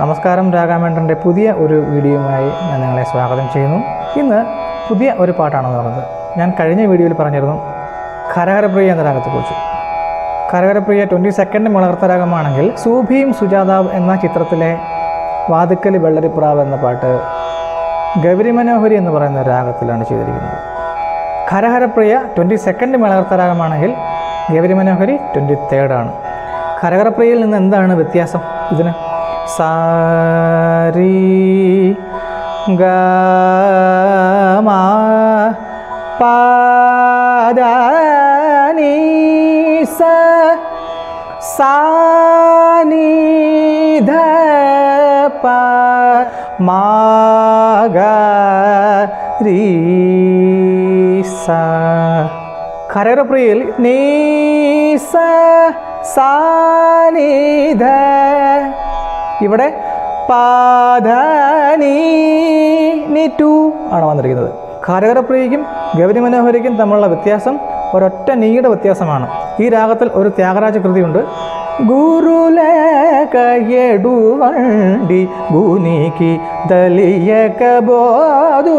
നമസ്കാരം രാഗാമേണ്ടൻ്റെ പുതിയ ഒരു വീഡിയോയുമായി ഞാൻ നിങ്ങളെ സ്വാഗതം ചെയ്യുന്നു ഇന്ന് പുതിയ ഒരു പാട്ടാണെന്ന് പറയുന്നത് ഞാൻ കഴിഞ്ഞ വീഡിയോയിൽ പറഞ്ഞിരുന്നു ഖരഹരപ്രിയ എന്ന രാഗത്തെക്കുറിച്ച് ഖരഹരപ്രിയ ട്വൻറ്റി സെക്കൻഡ് മുളകർത്ത രാഗമാണെങ്കിൽ സൂഭിയും സുജാതാവ് എന്ന ചിത്രത്തിലെ വാതുക്കൽ വെള്ളരിപ്രാവ് എന്ന പാട്ട് ഗൗരി മനോഹരി എന്ന് പറയുന്ന രാഗത്തിലാണ് ചെയ്തിരിക്കുന്നത് ഖരഹരപ്രിയ ട്വൻറ്റി സെക്കൻഡ് മേളകർത്ത രാഗമാണെങ്കിൽ ഗൗരി മനോഹരി ട്വൻറ്റി തേർഡാണ് ഖരഹരപ്രിയയിൽ നിന്ന് എന്താണ് വ്യത്യാസം ഇതിന് സാരി ഗമ പാദാനി സ സാനിധ പ മാഗരി സ കരരപ്രിയയിൽ നീസ സാനിധ ഇവിടെ പാധനി നീ ടു ആണ് വന്നിരിക്കുന്നത് കരകരപ്രിയയ്ക്കും ഗൗരി മനോഹരിക്കും തമ്മിലുള്ള വ്യത്യാസം ഒരൊറ്റ നീയുടെ വ്യത്യാസമാണ് ഈ രാഗത്തിൽ ഒരു ത്യാഗരാജ കൃതിയുണ്ട് గురులేకయడువండి గునికి దలియకబోదు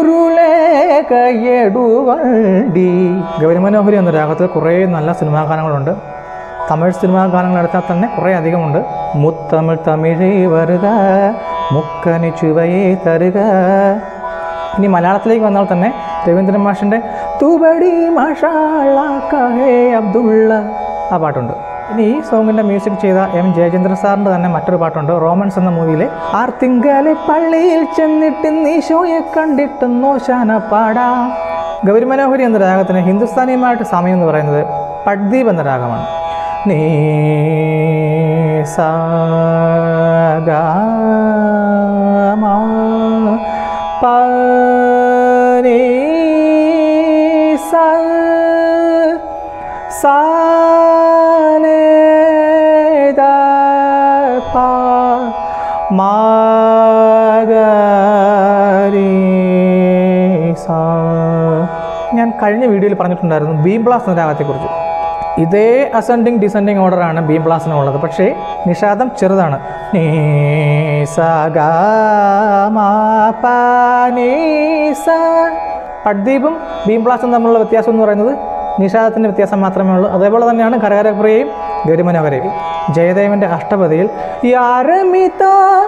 గురులేకయడువండి ഗൗരി മനോഹരി എന്ന രാഗത്തിൽ കുറേ നല്ല സിനിമാ ഗാനങ്ങളുണ്ട് തമിഴ് സിനിമാ ഗാനങ്ങൾ എടുത്താൽ തന്നെ കുറേ അധികമുണ്ട് മുത്തമിഴ് തമിഴേ വരുക മുക്കനി ചുവയെ തരുക ഇനി മലയാളത്തിലേക്ക് വന്നാൽ തന്നെ രവീന്ദ്രൻ മാഷിൻ്റെ തുബടി മഷാള കഹേ അബ്ദുള്ള ആ പാട്ടുണ്ട് ഇനി ഈ സോങ്ങിൻ്റെ മ്യൂസിക് ചെയ്ത എം ജയചന്ദ്രൻ സാറിൻ്റെ തന്നെ മറ്റൊരു പാട്ടുണ്ട് റോമൻസ് എന്ന മൂവിയിലെ ആർത്തിങ്കലെ പള്ളിയിൽ ചെന്നിട്ട് നീശോയെ കണ്ടിട്ട് നോശാന പാടാം ഗൗരി മനോഹരി എന്ന രാഗത്തിന് ഹിന്ദുസ്ഥാനിയുമായിട്ട് സമയം എന്ന് പറയുന്നത് പഡ്ദീപ് എന്ന രാഗമാണ് നീ സാ ഗാ മാ പ നീ സ സാ നെ ദ പ മാ ഗ രി സ ഞാൻ കഴിഞ്ഞ വീഡിയോയിൽ പറഞ്ഞിട്ടുണ്ടായിരുന്നു ബീം ബ്ലാസ് എന്ന രാഗത്തെക്കുറിച്ച് ഇതേ അസെൻഡിങ് ഡിസെൻഡിങ് ഓർഡറാണ് ബീം ബ്ലാസിനുള്ളത് പക്ഷേ നിഷാദം ചെറുതാണ് നീ സ ഗ മ പ നീ സ പഡ്ദീപും ബീം ബ്ലാസും തമ്മിലുള്ള വ്യത്യാസം എന്ന് പറയുന്നത് നിഷാദത്തിൻ്റെ വ്യത്യാസം മാത്രമേ ഉള്ളൂ അതേപോലെ തന്നെയാണ് കരകരപ്രിയയും ഗൗരിമനോഹരയും ജയദേവൻ്റെ അഷ്ടപതിയിൽ യാരമിത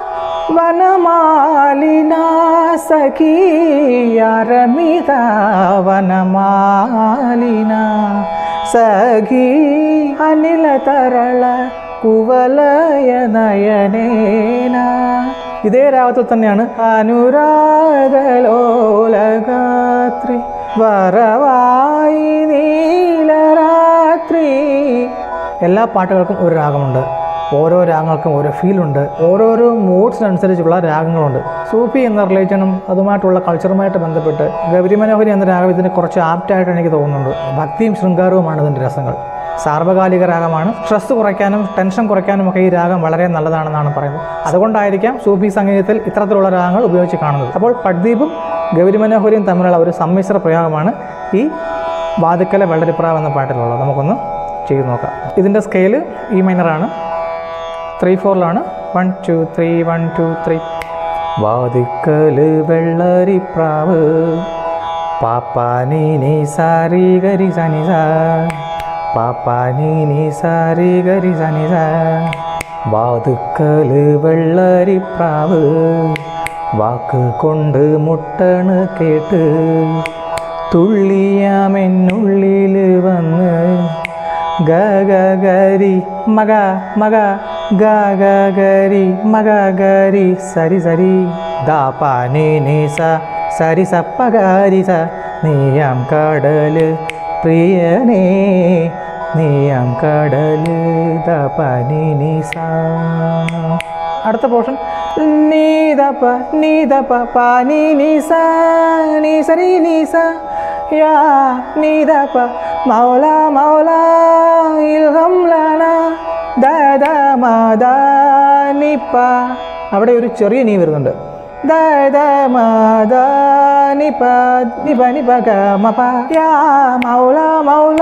വനമാലിന സഖി യാരമിത വനമാലിന സഖി അനില തരള കുവലയ നയനേന ഇതേ രാഗത്തിൽ തന്നെയാണ് അനുരാഗലോലഗാത്രി വരവായി നീലരാത്രി എല്ലാ പാട്ടുകൾക്കും ഒരു രാഗമുണ്ട് ഓരോ രാഗങ്ങൾക്കും ഓരോ ഫീലുണ്ട് ഓരോരോ മൂഡ്സിനനുസരിച്ചുള്ള രാഗങ്ങളുണ്ട് സൂഫി എന്ന റിലേഷനും അതുമായിട്ടുള്ള കൾച്ചറുമായിട്ട് ബന്ധപ്പെട്ട് ഗൗരി മനോഹരി എന്ന രാഗം ഇതിന് കുറച്ച് ആപ്റ്റായിട്ട് എനിക്ക് തോന്നുന്നുണ്ട് ഭക്തിയും ശൃംഗാരവുമാണ് ഇതിൻ്റെ രസങ്ങൾ സാർവകാലിക രാഗമാണ് സ്ട്രെസ് കുറയ്ക്കാനും ടെൻഷൻ കുറയ്ക്കാനും ഒക്കെ ഈ രാഗം വളരെ നല്ലതാണെന്നാണ് പറയുന്നത് അതുകൊണ്ടായിരിക്കാം സൂഫി സംഗീതത്തിൽ ഇത്തരത്തിലുള്ള രാഗങ്ങൾ ഉപയോഗിച്ച് കാണുന്നത് അപ്പോൾ പഡ്ദീപും ഗൗരി മനോഹരിയും തമ്മിലുള്ള ഒരു സമ്മിശ്ര പ്രയോഗമാണ് ഈ വാതുക്കല വെള്ളരിപ്രാവ് എന്ന പാട്ടിലുള്ളത് നമുക്കൊന്ന് ചെയ്ത് നോക്കാം ഇതിൻ്റെ സ്കെയില് ഈ മൈനറാണ് ത്രീ ഫോറിലാണ് one two three one two three വാതുക്കല് വെള്ളരിപ്രാവ് പാപ്പാനി നീ സാരി ഗരി സനി സാ പാപ്പാനി നീ സാരി ഗരി സനി സാ വാതുക്കല് വെള്ളരിപ്രാവ് വാക്ക് കൊണ്ട് മുട്ടണ് കേട്ട് തുള്ളിയാമെന്നുള്ളിൽ വന്ന് ഗരി മക മക ഗരി മക ഗരി സരി സരി ദാപാനി നീസ സരി സപ്പകാരി സ നീയാം കടല് പ്രിയനേ നീയാം കടല് ദാപാനി നീസ അടുത്ത പോർഷൻ നീതപ്പ നീതപ്പ പാനി നീസ നീസരി നീസ യാ നീതപ്പ മൗല മൗല ഇൽഹം ലന ദദ മദ നിപ്പ അവിടെ ഒരു ചെറിയ നീ വരുന്നുണ്ട് ദദ മദ നിപ നിപ നിപ ഗ മപ യാ മൗല മൗല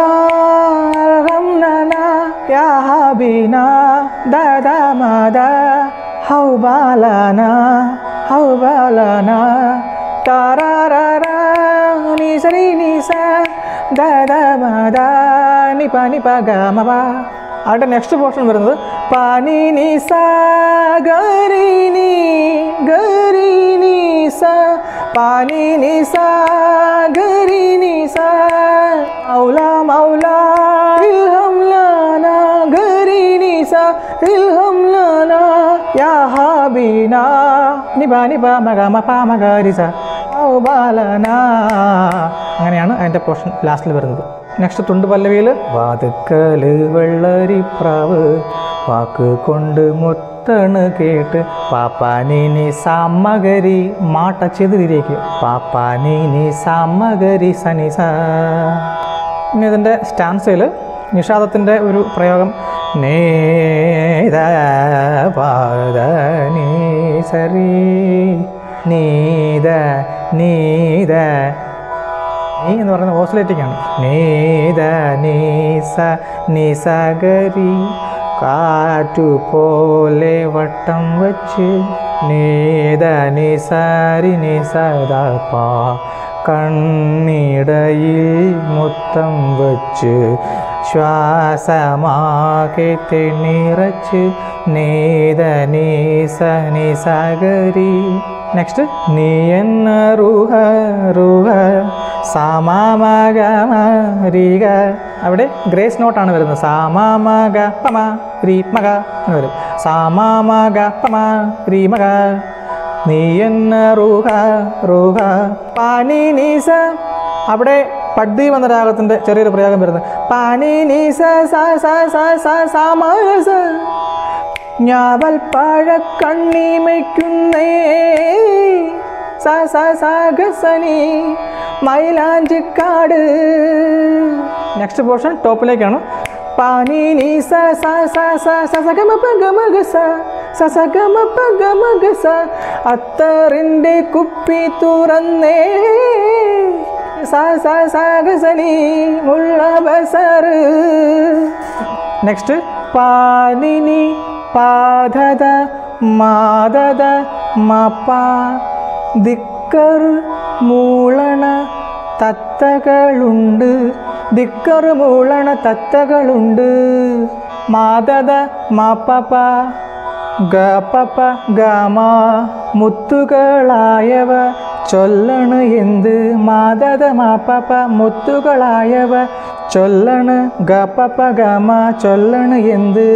ഇൽഹം ലന യാ ഹബീന ദദ മദ ഹൗബാലന ഹൗബാലന താരാരാര നീ സരി നീ സ ദ ദ മ ദ നി പ നി പ ഗ മ പ അവിടെ നെക്സ്റ്റ് പോർഷൻ വരുന്നത് പനി നി സ ഗരി നി ഗരി നി സ പനി നി സ ഗരി നി സ മൗലാ മൗലാ ഇൽഹം ലനാ ഗരി നി സ ഇൽഹം ലനാ യാ ഹബീനാ നിബ നിബ മഗ മ പ മ ഗരി സ ഔബാലന അങ്ങനെയാണ് അതിൻ്റെ പോർഷൻ ലാസ്റ്റിൽ വരുന്നത് നെക്സ്റ്റ് തുണ്ട് പല്ലവിയിൽ വാതുക്കല് വെള്ളരിപ്രാവ് വാക്ക് കൊണ്ട് മുത്തണ് കേട്ട് പാപ്പാനി സാമഗരി മാട്ടച്ചെതിരിലേക്ക് പാപ്പാനി സാമഗരി സനിസ ഇനി ഇതിൻ്റെ സ്റ്റാൻസയിൽ നിഷാദത്തിൻ്റെ ഒരു പ്രയോഗം നേത പാദ നീ സരി നീത നീത നീ എന്ന് പറയുന്നത് ഓസിലേറ്റിംഗ് ആണ് നീത നീസ നിസഗരി കാറ്റുപോലെ വട്ടം വച്ച് നീത നിസാരി നിസദപാ കണ്ണിടയിൽ മുത്തം വച്ച് ശ്വാസമാകെ തെന്നിറച്ച് നീത നീസ നിസഗരി നെക്സ്റ്റ് നീ എന്ന റുഹ റുഹ സാമാമഗ അവിടെ ഗ്രേസ് നോട്ടാണ് വരുന്നത് സാമാമഗ പമ രീ മക എന്ന് വരും സാമാമഗ പമ രീ മക നീ എന്ന റുഹ റുഹ പാനി നീസ അവിടെ പഡ്ഡി എന്ന രാഗത്തിൻ്റെ ചെറിയൊരു പ്രയോഗം വരുന്നത് പാനി നീസ സ സ സ സ സാമസ ഞാവൽ പഴ കണ്ണിമയ്ക്കുന്നേ സ സ സ ഗസനി മൈലാഞ്ചിക്കാട് നെക്സ്റ്റ് പോർഷൻ ടോപ്പിലേക്കാണ് പാനി നീ സ സ സ സ സ സ ഗമ പ ഗമ ഗ സ സ സ ഗമ പ ഗമ ഗ സ അത്തറിൻ്റെ കുപ്പി തുറന്നേ സ സ സ ഗസനി മുള്ള ബസറ് നെക്സ്റ്റ് പാനിനി പാദത മാദത മപ ദിക്കർ മൂളണ തത്തകളുണ്ട് ദിക്കർ മൂളണ തത്തകളുണ്ട് മാദത മാപ്പപ്പ ഗപപ ഗമ മുത്തുകളായവ ചൊല്ലണ് എന്ത് മാദത മാപ്പപ്പ മുത്തുകളായവ ചൊല്ലണ് ഗപപ ഗമ ചൊല്ലണ് എന്ത്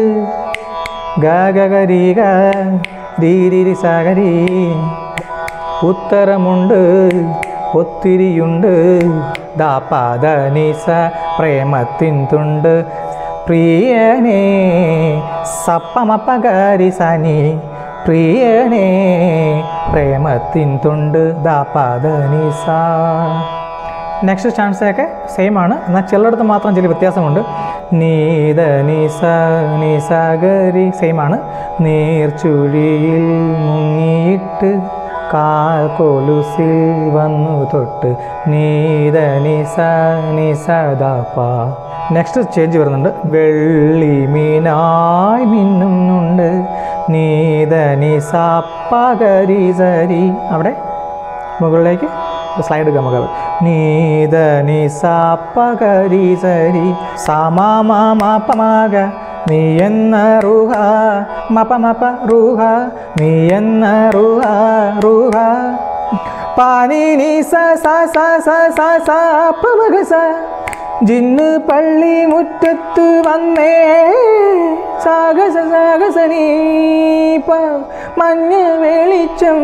ഗഗരീക ദീരിരി സഗരി ഉത്തരമുണ്ട് ഒത്തിരിയുണ്ട് ദാപാദ നിസ പ്രേമത്തിൻ തുണ്ട് പ്രിയനേ സപ്പമപ്പകാരി സനി പ്രിയനേ പ്രേമത്തിൻ തുണ്ട് ദാപാദ നിസ നെക്സ്റ്റ് സ്റ്റാൻസൊക്കെ സെയിം ആണ് എന്നാൽ ചിലയിടത്ത് മാത്രം ചില വ്യത്യാസമുണ്ട് നീത നിസ നിസഗരി സെയിം ആണ് നീർച്ചുഴിയിൽ മുങ്ങിയിട്ട് കാൽ കൊലുസിൽ വന്നു തൊട്ട് നീത നിസ നിസദപ നെക്സ്റ്റ് ചേഞ്ച് വരുന്നുണ്ട് വെള്ളി മീനായി മിന്നുന്നുണ്ട് നീത നിസ പകരി സരി അവിടെ മുകളിലേക്ക് സ്ലൈഡ് നമുക്ക് നീത നിസ പകരി സരി സമാമാപമാക നീ എന്ന റുഹ മപ മപ റുഹ നീ എന്ന റുഹ റുഹ പാനി നീ സ സ സ സ സ സ പമക സ ജിന്ന് പള്ളി മുറ്റത്ത് വന്നേ സാഗസ സാഗസനീപ മഞ്ഞ വെളിച്ചം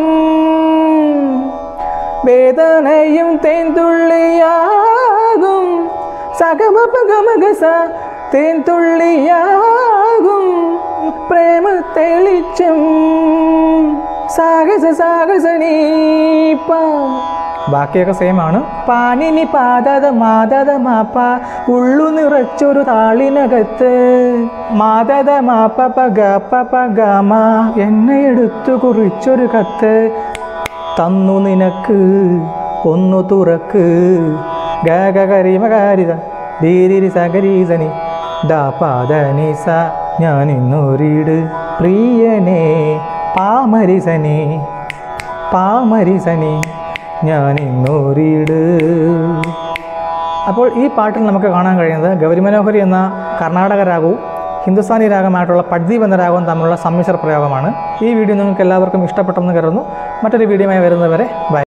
വേദനയും തേൻതുള്ളിയാകും സഗമപഗമഗസ തേൻതുള്ളിയാകും പ്രേമ തെളിച്ചം സാഗസ സാഗസനീപ്പ ബാക്കിയൊക്കെ സെയിം ആണ് പാനിനി പാദത മാതത മാപ്പ ഉള്ളു നിറച്ചൊരു താളിനകത്ത് മാതത മാപ്പ പഗ പപ ഗമ എന്നെ എടുത്തു കുറിച്ചൊരു കത്ത് തന്നു നിനക്ക് ഒന്നു തുറക്ക് ഗഗരിമകാരിത ധീരിരി സഗരീസനി ദാപാദ നിസ ഞാൻ ഇന്നൊരിട് പ്രിയനെ പാമരിസനി പാമരിസനി ഞാൻ ഇന്നോരിട് അപ്പോൾ ഈ പാട്ടിൽ നമുക്ക് കാണാൻ കഴിയുന്നത് ഗൗരി മനോഹരി എന്ന കർണാടക രാഗവും ഹിന്ദുസ്ഥാനി രാഗമായിട്ടുള്ള പഡ്ദീപ് എന്ന രാഗവും തമ്മിലുള്ള സമ്മിശ്ര പ്രയോഗമാണ് ഈ വീഡിയോ നിങ്ങൾക്ക് എല്ലാവർക്കും ഇഷ്ടപ്പെട്ടെന്ന് കരുതുന്നു മറ്റൊരു വീഡിയോയുമായി വരുന്നവരെ ബൈ